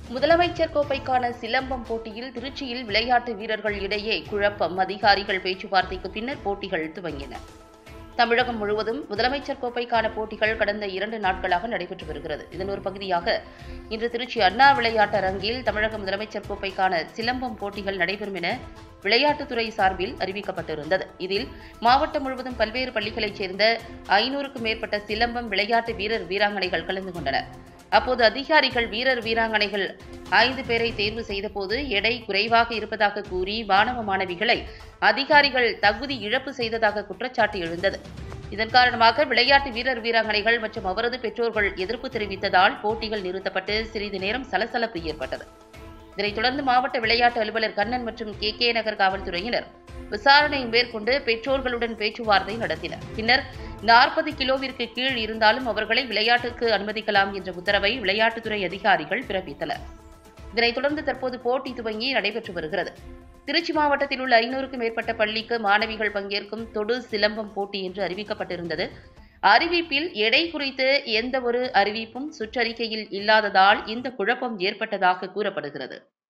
முதலமைச்சர் கோப்பைக்கான சிலம்பம் போட்டியில் திருச்சியில் விளையாட்டு வீரர்கள் இடையே குழப்பம் அதிகாரிகள் பேச்சுவார்த்தைக்கு பின்னர் போட்டிகள் துவங்கின தமிழகம் முழுவதும் முதலமைச்சர் கோப்பைக்கான போட்டிகள் கடந்த இரண்டு நாட்களாக நடைபெற்று வருகிறது இதன் ஒரு பகுதியாக இன்று திருச்சி அண்ணா விளையாட்டரங்கில் தமிழக முதலமைச்சர் கோப்பைக்கான சிலம்பம் போட்டிகள் நடைபெறும் என விளையாட்டுத்துறை சார்பில் அறிவிக்கப்பட்டிருந்தது இதில் மாவட்டம் முழுவதும் பல்வேறு பள்ளிகளைச் சேர்ந்த ஐநூறுக்கும் மேற்பட்ட சிலம்பம் விளையாட்டு வீரர் வீராங்கனைகள் கலந்து கொண்டனர் அப்போது அதிகாரிகள் வீரர் வீராங்கனைகள் ஐந்து பேரை தேர்வு செய்தபோது எடை குறைவாக இருப்பதாக கூறி மாணவ மாணவிகளை அதிகாரிகள் தகுதி இழப்பு செய்ததாக குற்றச்சாட்டு எழுந்தது இதன் காரணமாக விளையாட்டு வீரர் வீராங்கனைகள் மற்றும் அவரது பெற்றோர்கள் எதிர்ப்பு தெரிவித்ததால் போட்டிகள் நிறுத்தப்பட்டு சிறிது நேரம் சலசலப்பு ஏற்பட்டது இதனைத் தொடர்ந்து மாவட்ட விளையாட்டு அலுவலர் கண்ணன் மற்றும் கே கே நகர் காவல்துறையினர் விசாரணை மேற்கொண்டு பெற்றோர்களுடன் பேச்சுவார்த்தை நடத்தினர் பின்னர் நாற்பது கிலோவிற்கு கீழ் இருந்தாலும் அவர்களை விளையாட்டுக்கு அனுமதிக்கலாம் என்ற உத்தரவை விளையாட்டுத்துறை அதிகாரிகள் பிறப்பித்தனர் இதனைத் தொடர்ந்து தற்போது போட்டி துவங்கி நடைபெற்று வருகிறது திருச்சி மாவட்டத்தில் உள்ள ஐநூறுக்கும் மேற்பட்ட பள்ளிக்கு மாணவிகள் பங்கேற்கும் தொடு சிலம்பம் போட்டி என்று அறிவிக்கப்பட்டிருந்தது அறிவிப்பில் எடை குறித்து எந்த ஒரு அறிவிப்பும் சுற்றறிக்கையில் இல்லாததால் இந்த குழப்பம் ஏற்பட்டதாக கூறப்படுகிறது